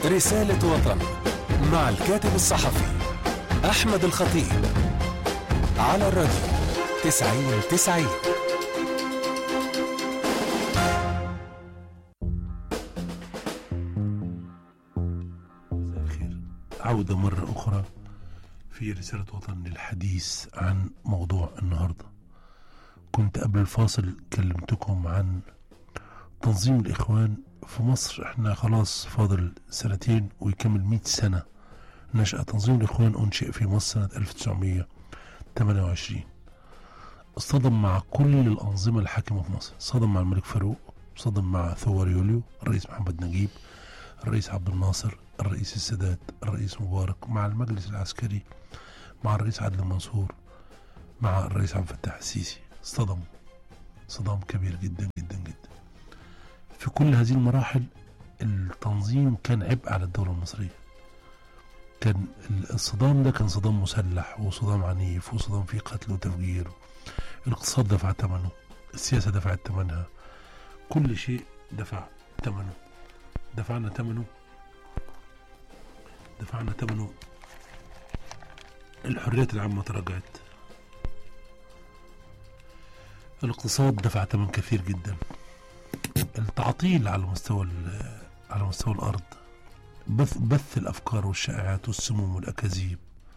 رسالة وطن مع الكاتب الصحفي أحمد الخطيب على الراديو تسعين تسعين مساء الخير عودة مرة أخرى في رسالة وطن للحديث عن موضوع النهاردة كنت قبل الفاصل كلمتكم عن تنظيم الإخوان في مصر احنا خلاص فاضل سنتين ويكمل 100 سنة نشأ تنظيم الإخوان أنشئ في مصر سنة 1928 اصطدم مع كل الأنظمة الحاكمة في مصر اصطدم مع الملك فاروق اصطدم مع ثوار يوليو الرئيس محمد نجيب الرئيس عبد الناصر الرئيس السادات الرئيس مبارك مع المجلس العسكري مع الرئيس عدلي منصور مع الرئيس عبد الفتاح السيسي اصطدم صدام كبير جدا جدا جدا في كل هذه المراحل التنظيم كان عبء على الدولة المصرية كان الصدام ده كان صدام مسلح وصدام عنيف وصدام فيه قتل وتفجير الاقتصاد دفع ثمنه السياسة دفعت ثمنها كل شيء دفع ثمنه دفعنا ثمنه دفعنا ثمنه الحريات العامة تراجعت الاقتصاد دفع ثمن كثير جدا التعطيل على مستوى ال- على مستوى الأرض بث, بث الأفكار والشائعات والسموم والأكاذيب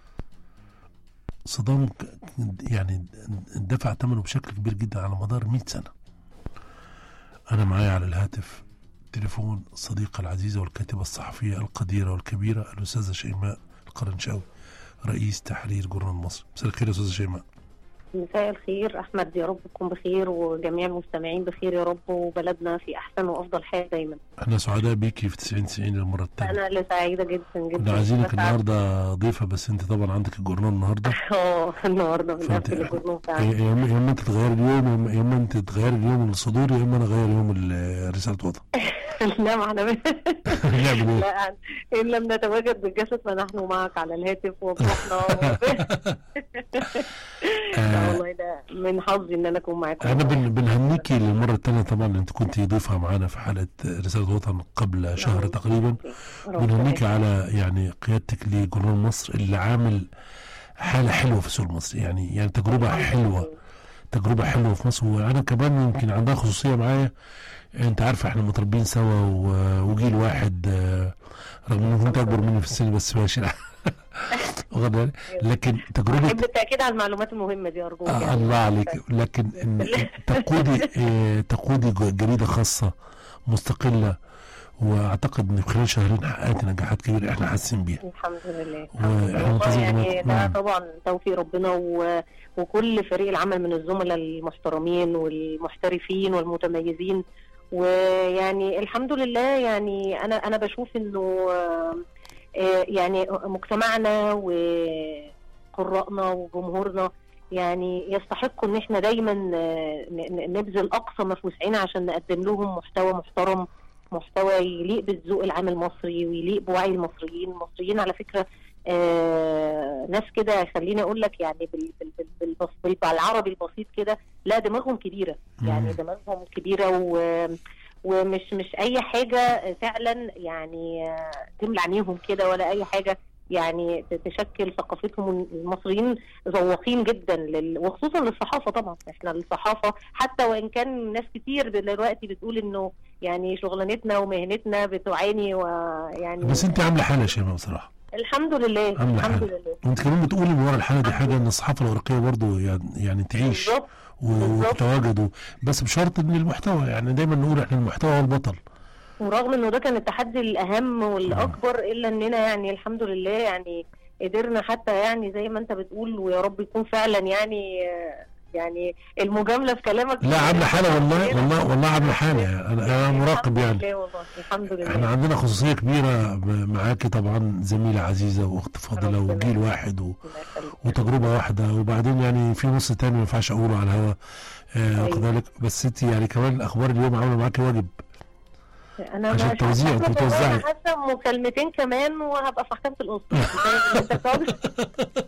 صدام ك- يعني دفع ثمنه بشكل كبير جدا على مدار 100 سنة أنا معايا على الهاتف تليفون الصديقة العزيزة والكاتبة الصحفية القديرة والكبيرة الأستاذة شيماء القرنشاوي رئيس تحرير جورنال مصر مساء الخير يا أستاذة شيماء مساء الخير احمد يا رب تكون بخير وجميع المستمعين بخير يا رب وبلدنا في احسن وافضل حال دايما احنا سعداء بيكي في 90 90 المرة الثانية انا اللي سعيده جدا جدا كنا عايزينك بسعد- النهارده ضيفة بس انت طبعا عندك الجورنال النهارده اه النهارده فأنت- بنقفل الجورنال بتاعنا يا اما يا اما انت تغير اليوم يا إما- يا اما انت تغير اليوم الصدور يا اما انا اغير يوم ال- رسالة وطن لا ما احنا نعمل ايه؟ لا ان لم نتواجد بالجسد فنحن معك على الهاتف وبروحنا لا والله ده من حظي ان انا اكون معاكم احنا بن بنهنيكي للمرة الثانية طبعا انت كنت ضيفة معانا في حلقة رسالة وطن قبل شهر تقريبا بنهنيك على يعني قيادتك لجورنال مصر اللي عامل حالة حلوة في السوق المصري يعني يعني تجربة حلوة تجربة حلوة في مصر وأنا كمان يمكن عندها خصوصية معايا أنت عارف إحنا متربيين سوا و- وجيل واحد آه، رغم إنك أنت أكبر مني في السن بس ماشي واخد بالك؟ لكن تجربة بحب التاكيد على المعلومات المهمه دي ارجوك آه يعني. الله عليك لكن إن تقودي آه، تقودي ج- جريدة خاصة مستقلة وأعتقد إن في خلال شهرين حققت نجاحات كبيرة إحنا حاسين بيها الحمد لله وإحنا الحمد لله. منتظرين يعني دلوقتي. ده مم. طبعا توفيق ربنا و... وكل فريق العمل من الزملاء المحترمين والمحترفين والمتميزين ويعني الحمد لله يعني انا انا بشوف انه آه، آه، يعني مجتمعنا وقراءنا وجمهورنا يعني يستحقوا ان احنا دايما آه، ن- ن- نبذل اقصى ما في وسعنا عشان نقدم لهم محتوى محترم محتوى يليق بالذوق العام المصري ويليق بوعي المصريين المصريين على فكره آه ناس كده خليني اقول لك يعني بال بال بال بالبص بال بالعربي البسيط كده لا دماغهم كبيره يعني مم. دماغهم كبيره و ومش مش اي حاجه فعلا يعني آه، تملى عينيهم كده ولا اي حاجه يعني تشكل ثقافتهم المصريين ذواقين جدا لل... وخصوصا للصحافه طبعا احنا الصحافه حتى وان كان ناس كتير دلوقتي بتقول انه يعني شغلانتنا ومهنتنا بتعاني ويعني بس أنت عاملة حالة يا شيماء بصراحة الحمد لله عاملة الحمد حالة. لله وانت كمان بتقولي من ورا الحاله دي حاجه ان الصحافه الورقيه برضو يعني, يعني تعيش بالظبط و- بالظبط. وتتواجد و- بس بشرط ان المحتوى يعني دايما نقول احنا المحتوى هو البطل ورغم انه ده كان التحدي الاهم والاكبر الا اننا يعني الحمد لله يعني قدرنا حتى يعني زي ما انت بتقول ويا رب يكون فعلا يعني آه، يعني المجامله في كلامك لا عامله حاله والله والله والله عامله حاله انا انا مراقب الحمد يعني لله والله الحمد لله احنا عندنا خصوصيه كبيره ب- معاكي طبعا زميله عزيزه واخت فاضله ربنا وجيل واحد و... الله يخليك. وتجربه واحده وبعدين يعني في نص تاني ما ينفعش اقوله على الهوا آه أيوة. كذلك بس انت يعني كمان اخبار اليوم عامله معاكي واجب انا عشان مش التوزيع، عارفة انتوا والله، بتوزعي. انا حاسه مكالمتين كمان وهبقى في محكمه الاسره فاهم انت بتقعد-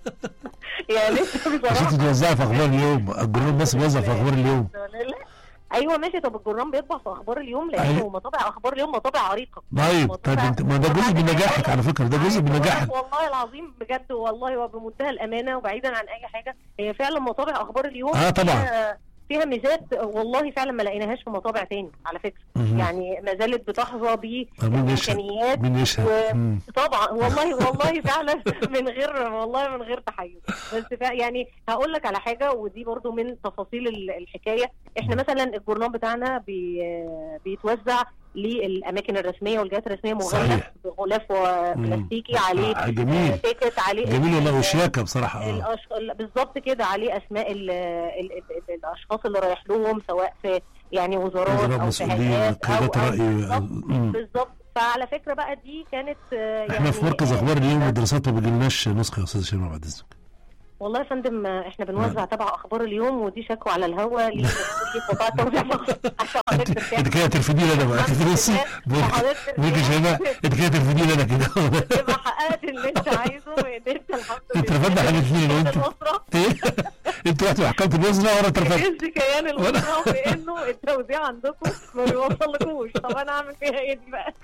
يعني عشان بصراحه توزعي في اخبار اليوم الجورنال المصري بيوزع في اخبار اليوم لا ايوه ماشي طب الجرنان بيطبع في اخبار اليوم لانه أيوة. مطابع اخبار اليوم مطابع عريقه طيب طيب انت ما ده جزء من نجاحك على فكره ده جزء من عايزة نجاحك أقول لك والله العظيم بجد والله وبمنتهى الامانه وبعيدا عن اي حاجه هي فعلا مطابع اخبار اليوم اه طبعا فيها, فيها ميزات والله فعلا ما لقيناهاش في مطابع تاني على فكره مهم. يعني ما زالت بتحظى طب مين يشهد بامكانيات مين يشهد مم. طبعا والله والله فعلا من غير والله من غير تحيز بس فع يعني هقول لك على حاجه ودي برضو من تفاصيل ال- الحكايه احنا مثلا الجورنال بتاعنا بي بيتوزع للاماكن الرسميه والجهات الرسميه مغلف صحيح. بغلاف مم. بلاستيكي عليه آه، جميل تيكت عليه جميل والله ال- وشياكه بصراحه اه الأش... ال- بالظبط كده عليه اسماء ال... ال... ال... ال... الاشخاص اللي رايح لهم سواء في يعني وزارات وزراء او في مسؤولين هيئات او قيادات أو راي بالظبط مم. بالظبط فعلى فكره بقى دي كانت آه، احنا يعني في مركز اخبار اليوم والدراسات ما بيجيلناش نسخه يا استاذ شيماء بعد اذنك والله يا فندم آه، احنا بنوزع نعم. تبع اخبار اليوم ودي شكوى على الهوا لمسؤولي قطاع التوزيع مخصوص عشان انت حضرتك ترتاح انت كده ترفدي لي انا بقى الحمد كده بصي لله. بقول- وحضرتك بقول لك يا شيماء انت كده ترفدي لي انا كده تبقى حققت اللي انت عايزه وان انت الحمد لله انت رفضت حاجه اثنين لو انت الاسره ايه انت رحت محكمه الوزراء وانا اترفدت يهز كيان الاسره بانه التوزيع عندكم ما بيوصلكوش طب انا اعمل فيها ايه دي بقى؟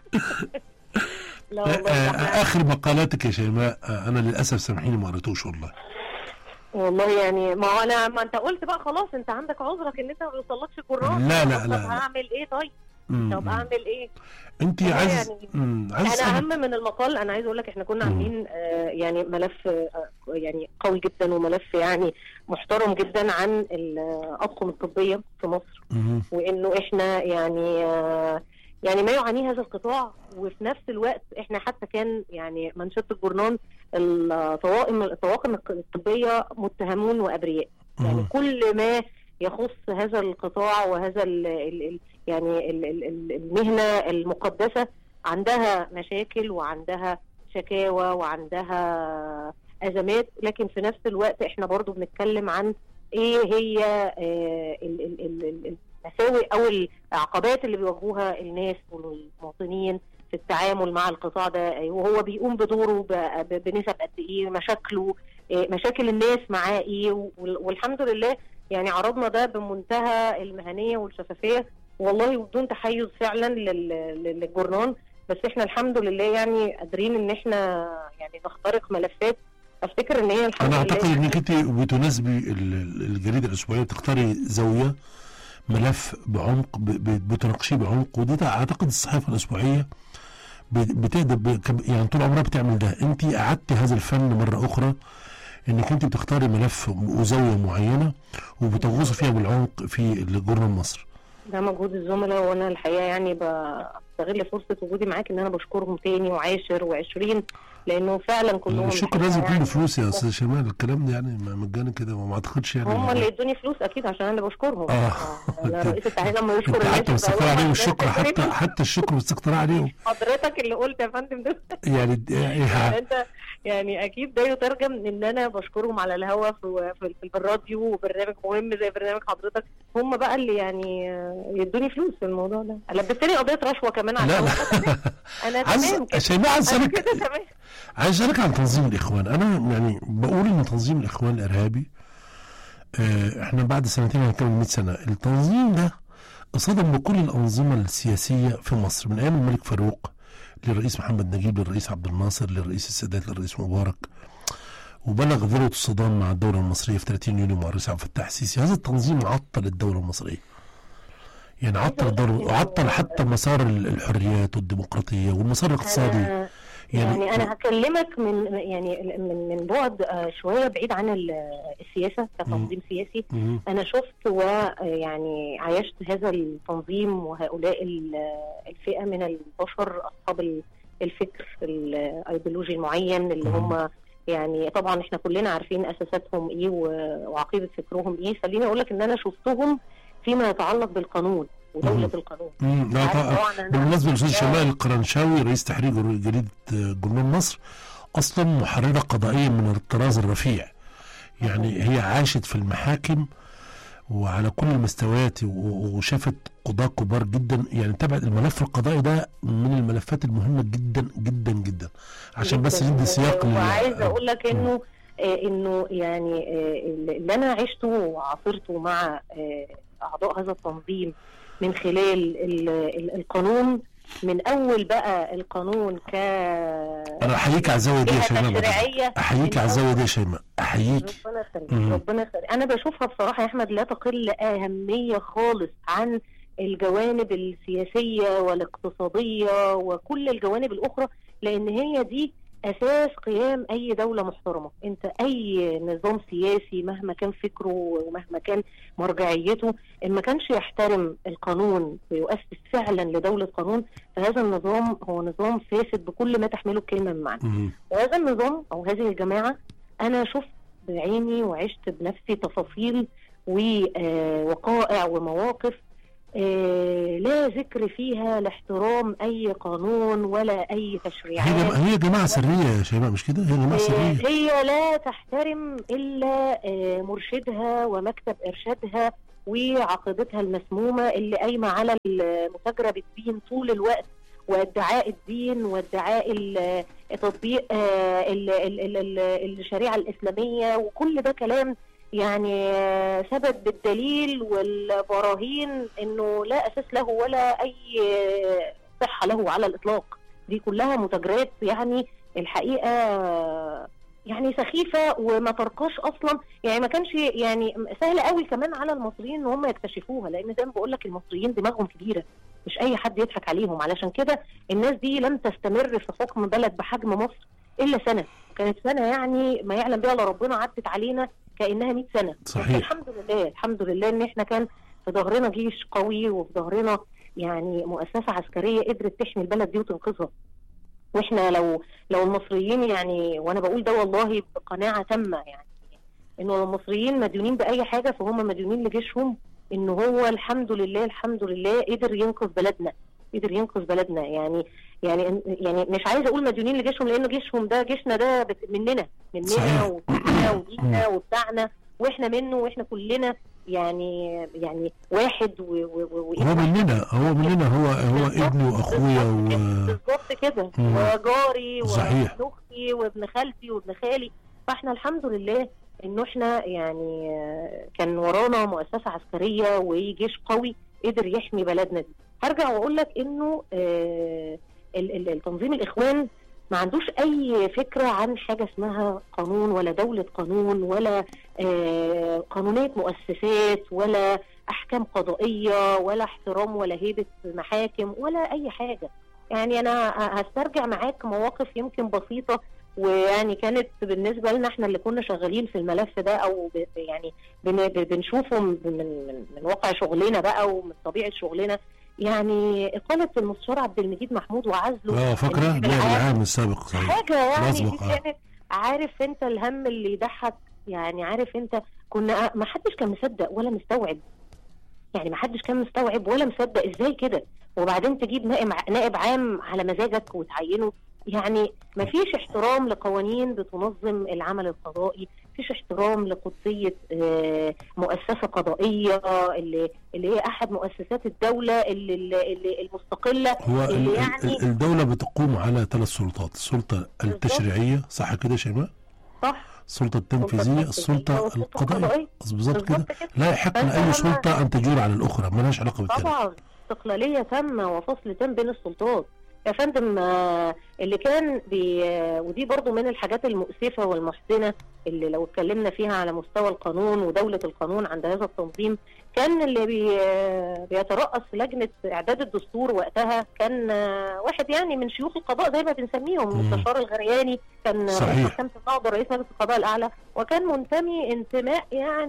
لا والله ده آه، احنا- اخر مقالاتك يا شيماء آه، انا للاسف سامحيني ما قريتوش والله والله يعني ما هو انا ما انت قلت بقى خلاص انت عندك عذرك ان انت ما بيوصلكش جرام لا، لا، طب لا. هعمل ايه طيب؟ مم، طب مم. اعمل ايه؟ انت والله عايز يعني- مم، عايز انا اسالك اهم من المقال انا عايز اقول لك احنا كنا مم. عاملين آه يعني ملف آه يعني قوي جدا وملف يعني محترم جدا عن الاطقم الطبيه في مصر مم، وانه احنا يعني آه يعني ما يعانيه هذا القطاع وفي نفس الوقت احنا حتى كان يعني منشط الجورنال الطواقم الطواقم الطبيه متهمون وابرياء يعني مم. كل ما يخص هذا القطاع وهذا ال ال ال يعني ال ال ال المهنه المقدسه عندها مشاكل وعندها شكاوى وعندها ازمات لكن في نفس الوقت احنا برضو بنتكلم عن ايه هي آه، ال- ال- ال- ال- المساوئ او العقبات اللي بيواجهوها الناس والمواطنين في التعامل مع القطاع ده وهو بيقوم بدوره ب- ب- بنسب قد ايه مشاكله إيه، مشاكل الناس معاه ايه وال- والحمد لله يعني عرضنا ده بمنتهى المهنيه والشفافيه والله وبدون تحيز فعلا لل- لل- للجورنال بس احنا الحمد لله يعني قادرين ان احنا يعني نخترق ملفات افتكر ان هي الحمد انا لله اعتقد انك انت بتناسبي ال- ال- الجريده الاسبوعيه بتختاري زاويه ملف بعمق ب- ب- بتناقشيه بعمق ودي تع- اعتقد الصحافه الاسبوعيه ب- بتقدر ب- كم- يعني طول عمرها بتعمل ده انت اعدتي هذا الفن مره اخرى انك انت بتختاري ملف وزاويه معينه وبتغوصي فيها بالعمق في الجورنال مصر ده مجهود الزملاء وانا الحقيقه يعني بستغل فرصه وجودي معاك ان انا بشكرهم تاني وعاشر وعشرين لانه فعلا كلهم الشكر الحقيقة لازم يكون يعني بفلوس يا استاذ شمال الكلام ده يعني ما- مجانا كده وما اعتقدش يعني هم اللي يدوني فلوس اكيد عشان انا اللي بشكرهم آه. انا رئيس التحرير لما يشكر انت الناس حتى يبقى مستقر هو عليهم حضرتك الشكر حتى تدوني حتى الشكر مستقر عليهم حضرتك اللي قلت يا فندم ده يعني يعني يعني انت يعني اكيد ده يترجم ان انا بشكرهم على الهوا في, في, في الراديو وبرنامج مهم زي برنامج حضرتك هم بقى اللي يعني آه، يدوني فلوس في الموضوع ده لبستني قضيه رشوه كمان على لا الهوا. لا انا عايز تمام كده شيماء عايز انا اسالك كده تمام عايز اسالك عن تنظيم الاخوان انا يعني بقول ان تنظيم الاخوان الارهابي آه، احنا بعد سنتين هنكمل 100 سنه التنظيم ده اصطدم بكل الانظمه السياسيه في مصر من ايام الملك فاروق للرئيس محمد نجيب للرئيس عبد الناصر للرئيس السادات للرئيس مبارك وبلغ ذروه الصدام مع الدوله المصريه في 30 يونيو مع الرئيس عبد الفتاح السيسي هذا التنظيم عطل الدوله المصريه يعني عطل الدوله وعطل حتى مسار الحريات والديمقراطيه والمسار الاقتصادي أنا يعني انا هكلمك من يعني من من بعد آه، شويه بعيد عن ال- السياسه كتنظيم سياسي مم. انا شفت ويعني عايشت هذا التنظيم وهؤلاء ال- الفئه من البشر اصحاب ال- الفكر الايديولوجي المعين اللي مم. هم يعني طبعا احنا كلنا عارفين اساساتهم ايه و- وعقيده فكرهم ايه خليني اقول لك ان انا شفتهم فيما يتعلق بالقانون ودوله مم. القانون مم. لا، عارف طبعا. طبعا أنا- بالمناسبه الاستاذ لا. شمال القرنشاوي رئيس تحرير جر- جريده آه، جورنال مصر اصلا محرره قضائيه من الطراز الرفيع يعني هي عاشت في المحاكم وعلى كل المستويات و- وشافت قضاة كبار جدا يعني تبعت الملف القضائي ده من الملفات المهمة جدا جدا جدا عشان بس جداً. ندي سياق لل- وعايزه اقول لك انه آه انه يعني آه اللي انا عشته وعاصرته مع آه اعضاء هذا التنظيم من خلال ال- ال- القانون من اول بقى القانون ك انا احييك على الزاويه دي يا جهة شيماء تشريعية. احييك على الزاويه دي يا شيماء احييك ربنا يخليك مم. ربنا يخليك انا بشوفها بصراحه يا احمد لا تقل اهميه خالص عن الجوانب السياسيه والاقتصاديه وكل الجوانب الاخرى لان هي دي اساس قيام اي دوله محترمه انت اي نظام سياسي مهما كان فكره ومهما كان مرجعيته ان ما كانش يحترم القانون ويؤسس فعلا لدوله قانون فهذا النظام هو نظام فاسد بكل ما تحمله الكلمه من معنى مم. وهذا النظام او هذه الجماعه انا شفت بعيني وعشت بنفسي تفاصيل ووقائع ومواقف آه، لا ذكر فيها لاحترام اي قانون ولا اي هي تشريعات جم... هي جماعه سريه يا شيماء مش كده هي جماعه آه، سريه هي لا تحترم الا آه، مرشدها ومكتب ارشادها وعقيدتها المسمومه اللي قايمه على المتاجره بالدين طول الوقت وادعاء الدين وادعاء ال- تطبيق آه، ال- ال- ال- ال- الشريعه الاسلاميه وكل ده كلام يعني آه، ثبت بالدليل والبراهين انه لا اساس له ولا اي آه، صحه له على الاطلاق دي كلها متاجرات يعني الحقيقه آه، يعني سخيفه وما ترقاش اصلا يعني ما كانش يعني سهل قوي كمان على المصريين ان هم يكتشفوها لان زي ما بقول لك المصريين دماغهم كبيره مش اي حد يضحك عليهم علشان كده الناس دي لم تستمر في حكم بلد بحجم مصر الا سنه كانت سنه يعني ما يعلم بها الا ربنا عدت علينا كانها 100 سنه صحيح. بس الحمد لله الحمد لله ان احنا كان في ظهرنا جيش قوي وفي ظهرنا يعني مؤسسه عسكريه قدرت تحمي البلد دي وتنقذها واحنا لو لو المصريين يعني وانا بقول ده والله بقناعه تامه يعني انه لو المصريين مديونين باي حاجه فهم مديونين لجيشهم ان هو الحمد لله الحمد لله قدر ينقذ بلدنا قدر ينقذ بلدنا يعني يعني يعني مش عايزه اقول مديونين لجيشهم لانه جيشهم ده جيشنا ده بت- مننا صحيح. مننا وبتاعنا وديننا وبتاعنا واحنا منه واحنا كلنا يعني يعني واحد و و و هو مننا هو مننا هو هو بالظبط، ابني واخويا و بالظبط كده مم. وجاري صحيح. وابن اختي وابن خالتي وابن خالي فاحنا الحمد لله انه احنا يعني آه، كان ورانا مؤسسه عسكريه وجيش قوي قدر يحمي بلدنا دي هرجع واقول لك انه آه، ال- ال- التنظيم الاخوان ما عندوش اي فكره عن حاجه اسمها قانون ولا دوله قانون ولا آه، قانونيه مؤسسات ولا احكام قضائيه ولا احترام ولا هيبه محاكم ولا اي حاجه يعني انا هسترجع معاك مواقف يمكن بسيطه ويعني كانت بالنسبه لنا احنا اللي كنا شغالين في الملف ده او ب- يعني بن- ب- بنشوفه من من من واقع شغلنا بقى ومن طبيعه شغلنا يعني اقاله المستشار عبد المجيد محمود وعزله اه فاكره النائب نائب العام. العام السابق صحيح حاجه يعني دي مسبق، آه. كانت عارف انت الهم اللي يضحك يعني عارف انت كنا ما حدش كان مصدق ولا مستوعب يعني ما حدش كان مستوعب ولا مصدق ازاي كده وبعدين تجيب نائب نائب عام على مزاجك وتعينه يعني ما فيش احترام لقوانين بتنظم العمل القضائي فيش احترام لقدسية آه، مؤسسة قضائية اللي, اللي هي أحد مؤسسات الدولة اللي, اللي المستقلة هو ال- اللي ال- يعني ال- الدولة بتقوم على ثلاث سلطات السلطة التشريعية صح كده يا شيماء صح السلطة التنفيذية السلطة القضائية بالظبط كده لا يحق فأنت لأي لما- سلطة أن تجور على الأخرى ملهاش علاقة بالتانية طبعا استقلالية تامة وفصل تام بين السلطات يا فندم آه، اللي كان بي آه، ودي برضو من الحاجات المؤسفة والمحزنة اللي لو اتكلمنا فيها على مستوى القانون ودولة القانون عند هذا التنظيم كان اللي بي آه، بيترأس لجنة إعداد الدستور وقتها كان آه، واحد يعني من شيوخ القضاء زي ما بنسميهم مم. المستشار الغرياني كان صحيح. رئيس محكمة النقض رئيس مجلس القضاء الأعلى وكان منتمي انتماء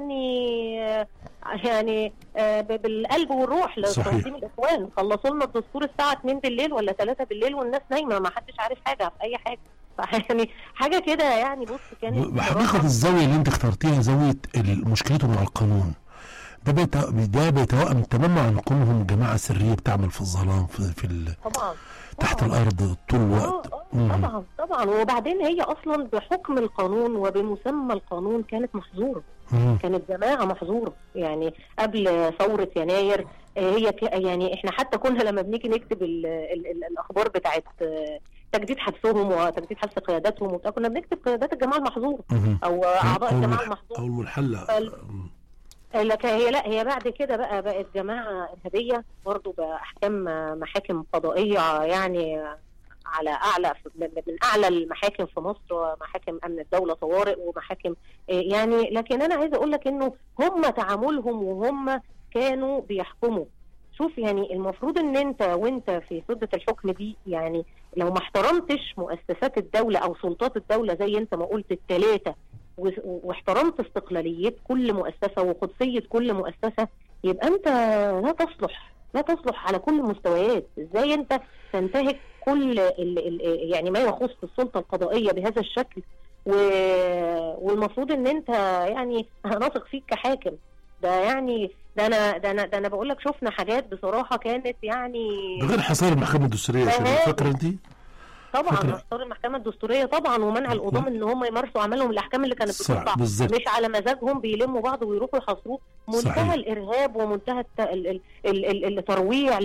يعني آه، يعني آه، ب- بالقلب والروح صحيح. لتنظيم الاخوان خلصوا لنا الدستور الساعه 2 بالليل ولا 3 بالليل والناس نايمه ما حدش عارف حاجه في اي حاجه يعني حاجه كده يعني بص كانت بحقيقة الزاوية اللي أنت اخترتيها زاوية ال- مشكلته مع القانون ده بيت... ده بيتوائم تماما عن كونهم جماعة سرية بتعمل في الظلام في, في ال... طبعا تحت طبعاً. الأرض طول الوقت آه، مم. آه، طبعا طبعا وبعدين هي اصلا بحكم القانون وبمسمى القانون كانت محظوره مم. كانت جماعه محظوره يعني قبل ثوره يناير آه، هي ك- يعني احنا حتى كنا لما بنيجي نكتب ال ال ال الاخبار بتاعت آه، تجديد حبسهم وتجديد حبس قياداتهم وبتاع، كنا بنكتب قيادات الجماعه المحظوره مم. او اعضاء أو الجماعه المح- المحظوره أو المحلة فال- مم. لكن هي لا هي بعد كده بقى بقت جماعه ارهابيه برضه باحكام محاكم قضائيه يعني على اعلى من من اعلى المحاكم في مصر محاكم امن الدوله طوارئ ومحاكم إيه يعني لكن انا عايزه اقول لك انه هم تعاملهم وهم كانوا بيحكموا شوف يعني المفروض ان انت وانت في سده الحكم دي يعني لو ما احترمتش مؤسسات الدوله او سلطات الدوله زي انت ما قلت الثلاثه واحترمت استقلاليه كل مؤسسه وقدسيه كل مؤسسه يبقى انت لا تصلح لا تصلح على كل المستويات ازاي انت تنتهك كل ال ال يعني ما يخص السلطه القضائيه بهذا الشكل و... والمفروض ان انت يعني هنثق فيك كحاكم ده يعني ده انا ده انا ده انا بقول لك شفنا حاجات بصراحه كانت يعني ده غير حصار المحكمه الدستوريه يا شباب فاكره انت؟ طبعا فكرة. حصار المحكمه الدستوريه طبعا ومنع القضاه ان هم يمارسوا اعمالهم الاحكام اللي كانت صح، بتطلع بالظبط. مش على مزاجهم بيلموا بعض ويروحوا يحاصروه منتهى صحيح. الارهاب ومنتهى الت- ال- ال- ال- ال- الترويع